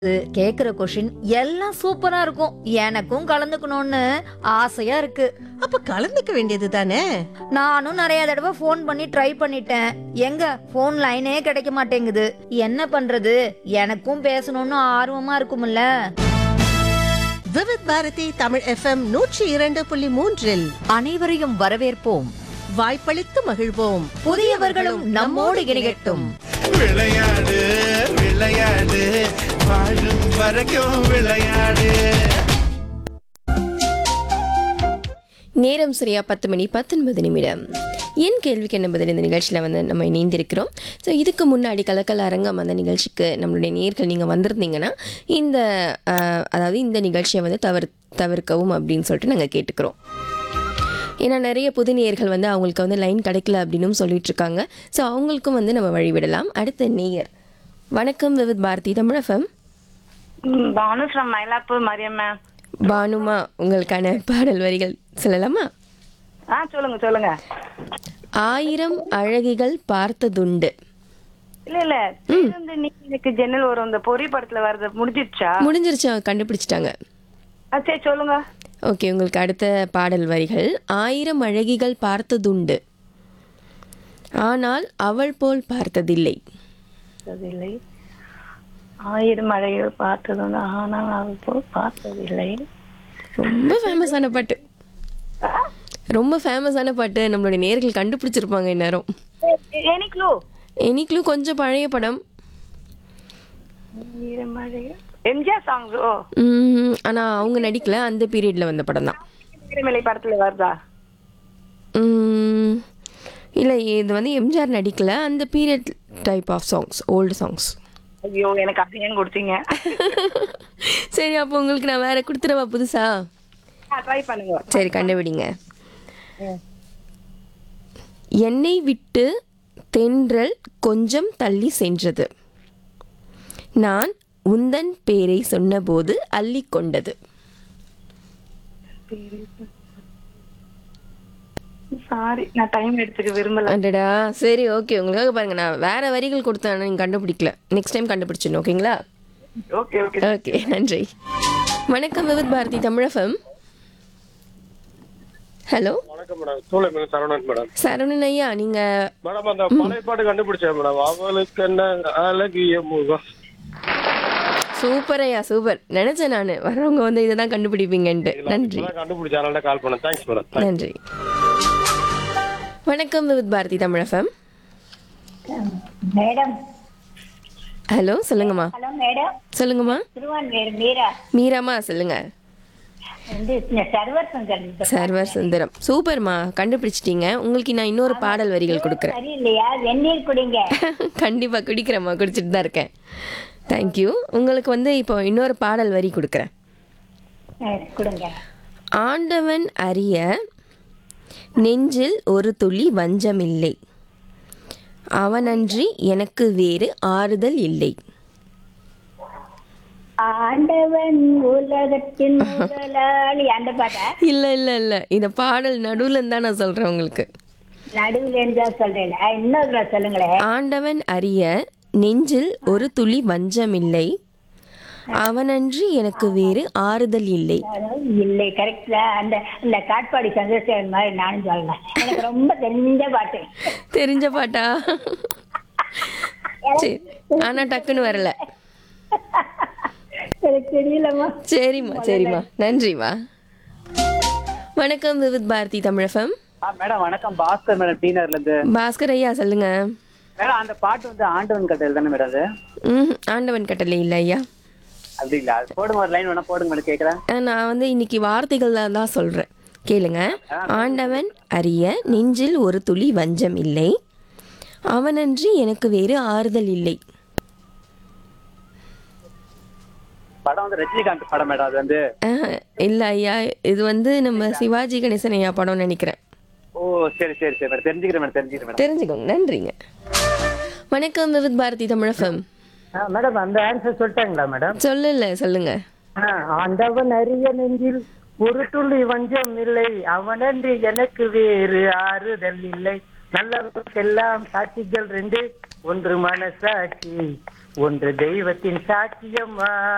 கேக்குற கொஷின் எல்லாம் சூப்பரா இருக்கும் எனக்கும் கலந்துக்கணும்னு ஆசையா இருக்கு அப்ப கலந்துக்க வேண்டியது தானே நானும் நிறைய தடவை ஃபோன் பண்ணி ட்ரை பண்ணிட்டேன் எங்க ஃபோன் லைனே கிடைக்க மாட்டேங்குது என்ன பண்றது எனக்கும் பேசணும்னு ஆர்வமா இருக்கும்ல விவித் பாரதி தமிழ் எஃப்எம் நூற்றி இரண்டு புள்ளி மூன்றில் அனைவரையும் வரவேற்போம் வாய்ப்பளித்து மகிழ்வோம் புதியவர்களும் நம்மோடு இணையட்டும் விளையாடு விளையாடு வாழும் வரைக்கும் விளையாடு நேரம் சரியா பத்து மணி பத்தொன்பது நிமிடம் என் கேள்விக்கு என்ன பதில் இந்த நிகழ்ச்சியில் வந்து நம்ம இணைந்திருக்கிறோம் ஸோ இதுக்கு முன்னாடி கலக்கல் அரங்கம் அந்த நிகழ்ச்சிக்கு நம்மளுடைய நேர்கள் நீங்கள் வந்திருந்தீங்கன்னா இந்த ஆஹ், அதாவது இந்த நிகழ்ச்சியை வந்து தவிர தவிர்க்கவும் அப்படின்னு சொல்லிட்டு நாங்கள் கேட்டுக்கிறோம் ஏன்னா நிறைய புது நேயர்கள் வந்து அவங்களுக்கு வந்து லைன் கிடைக்கல அப்படின்னும் சொல்லிட்டு இருக்காங்க ஸோ அவங்களுக்கும் வந்து நம்ம வழிவிடலாம் அடுத்த நேயர் வணக்கம் விவித் பாரதி தமிழகம் ம், பானு ஃப்ரம் மயிலாப்பூர் மரியம் மேம் பானுமா உங்களுக்கான பாடல் வரிகள் சொல்லலாமா ஆ சொல்லுங்க சொல்லுங்க ஆயிரம் அழகிகள் பார்த்ததுண்டு இல்ல இல்ல பேருந்து நீக்கு ஜன்னல் வரும் இந்த பொறி படத்துல வர்றது முடிஞ்சிருச்சா முடிஞ்சிருச்சு அவங்க கண்டுபிடிச்சிட்டாங்க ஆ, சரி சொல்லுங்க ஓகே உங்களுக்கு அடுத்த பாடல் வரிகள் ஆயிரம் அழகிகள் பார்த்ததுண்டு ஆனால் அவள் போல் பார்த்ததில்லை பார்த்ததில்லை ஆயிரம் மழைகள் பார்த்தது உண்டு, ஆனால் அவள் போல் பார்த்ததில்லை ரொம்ப ஃபேமஸான பாட்டு ரொம்ப ஃபேமஸான பாட்டு நம்மளுடைய நேர்கள் கண்டுபிடிச்சிருப்பாங்க இந்நேரம் எனக்குலோ எனக்குலும் கொஞ்சம் பழைய படம் ஆயிரம் மழைகள் எம்ஜிஆர் சாங்ஸ் ஓ உம், ஆனா அவங்க நடிக்கல அந்த பீரியட்ல வந்த படம் தான் மலை படத்துல வருதா உம், இல்லை இது வந்து எம்ஜிஆர் நடிக்கல அந்த period type of songs old songs ஐயோ எனக்கு அதையும் கொடுத்தீங்க சரி அப்போ உங்களுக்கு நான் வேற கொடுத்துறவா புதுசா ட்ரை பண்ணுங்க சரி கண்டுபிடிங்க என்னை விட்டு தென்றல் கொஞ்சம் தள்ளி சென்றது நான் உந்தன் பேரை சொன்னபோது அள்ளி கொண்டது சாரி நான் டைம் எடுத்துக்க விரும்பல அடடா சரி ஓகே உங்களுக்காக பாருங்க நான் வேற வரிகள் கொடுத்தேன் ஆனா நீங்க கண்டுபிடிக்கல நெக்ஸ்ட் டைம் கண்டுபிடிச்சிடணும் ஓகேங்களா ஓகே ஓகே ஓகே நன்றி வணக்கம் விவித் பாரதி தமிழகம் ஹலோ வணக்கம் madam Choolai madam Saravanan madam Saravanan ஐயா நீங்க மேடம் அந்த பழைய பாட்டு கண்டுபிடிச்சேன் மேடம் அவளுக்கு என்ன அழகிய முகம் சூப்பர் ஐயா சூப்பர் நினைச்சேன் நான் வர்றவங்க வந்து இதை தான் கண்டுபிடிப்பீங்கன்ட்டு நன்றி இப்பதான் கண்டுபிடிச்சேன் அதனால கால் பண்ணேன் தேங்க்ஸ் மேடம் நன்றி வணக்கம் விவித் பாரதி தமிழகம் மேடம் ஹலோ சொல்லுங்கம்மா ஹலோ மேடம் சொல்லுங்கம்மா திருவான்வேறு மீரா மீராமா சொல்லுங்க வந்து இந்த சர்வர் சங்கர் சர்வர் சுந்தரம் சூப்பர்மா கண்டுபிடிச்சிட்டீங்க உங்களுக்கு நான் இன்னொரு பாடல் வரிகள் கொடுக்குறேன் சரியில்லையா வெந்நீர் குடிங்க கண்டிப்பா குடிக்கிறேம்மா குடிச்சிட்டு தான் இருக்கேன் தேங்க்யூ உங்களுக்கு வந்து இப்போ இன்னொரு பாடல் வரி கொடுக்குறேன் அஹ், கொடுங்க ஆண்டவன் அறிய நெஞ்சில் ஒரு துளி வஞ்சமில்லை அவனன்றி எனக்கு வேறு ஆறுதல் இல்லை ஆண்டவன் உலகத்தின் முதலாளி அந்த பாட்டா இல்ல இல்ல இல்ல இந்த பாடல் நடுவுல இருந்தா நான் சொல்றேன் உங்களுக்கு நடுவில் இருந்தா சொல்றேன் அஹ், இன்னொரு தடவை சொல்லுங்களேன் ஆண்டவன் அறிய நெஞ்சில் ஒரு துளி வஞ்சமில்லை அவனன்றி எனக்கு வேறு ஆறுதல் இல்லை அதாவது இல்லை கரெக்ட்ல அந்த இந்த காட்பாடி சந்திரசேகரன் மாதிரி நானும் சொல்லலாம் எனக்கு ரொம்ப தெரிஞ்ச பாட்டு தெரிஞ்ச பாட்டா சரி ஆனா டக்குன்னு வரல எனக்கு தெரியலம்மா சரிம்மா சரிம்மா நன்றிம்மா வணக்கம் விவித் பாரதி தமிழகம் ஆ மேடம் வணக்கம் பாஸ்கர் மேடம் டீனர்ல இருந்து பாஸ்கர் ஐயா சொல்லுங்க மேடம் அந்த பாட்டு வந்து ஆண்டவன் கட்டல் தானே மேடம் அது ம் ஆண்டவன் கட்டளை இல்லை ஐயா அப்படிங்களா அது போடுங்க ஒரு லைன் வேணா போடுங்க மேடம் கேட்குறேன் அஹ் நான் வந்து இன்னைக்கு வார்த்தைகள்ல தான் சொல்றேன் கேளுங்க ஆண்டவன் அறிய நெஞ்சில் ஒரு துளி வஞ்சம் இல்லை அவனன்றி எனக்கு வேறு ஆறுதல் இல்லை படம் வந்து ரஜினிகாந்த் படம் மேடம் அது வந்து அஹ், இல்ல ஐயா இது வந்து நம்ம சிவாஜி கணேசன் ஐயா படம்னு நினைக்கிறேன் ஓ சரி சரி சரி மேடம் தெரிஞ்சுக்கிறேன் மேடம் தெரிஞ்சுக்கிறேன் மேடம் தெரிஞ்சுக்கோங்க நன்றிங்க வணக்கம் விவித் பாரதி தமிழகம் மேடம் அந்த ஆன்சர் சொல்லிட்டாங்களா மேடம் சொல்லல சொல்லுங்க ஆண்டவன் அறிய நெஞ்சில் ஒரு துளி வஞ்சம் இல்லை அவனன்றி எனக்கு வேறு ஆறுதல் இல்லை நல்லவர்க்கெல்லாம் சாட்சிகள் ரெண்டு ஒன்று மனசாட்சி ஒன்று தெய்வத்தின் சாட்சியம்மா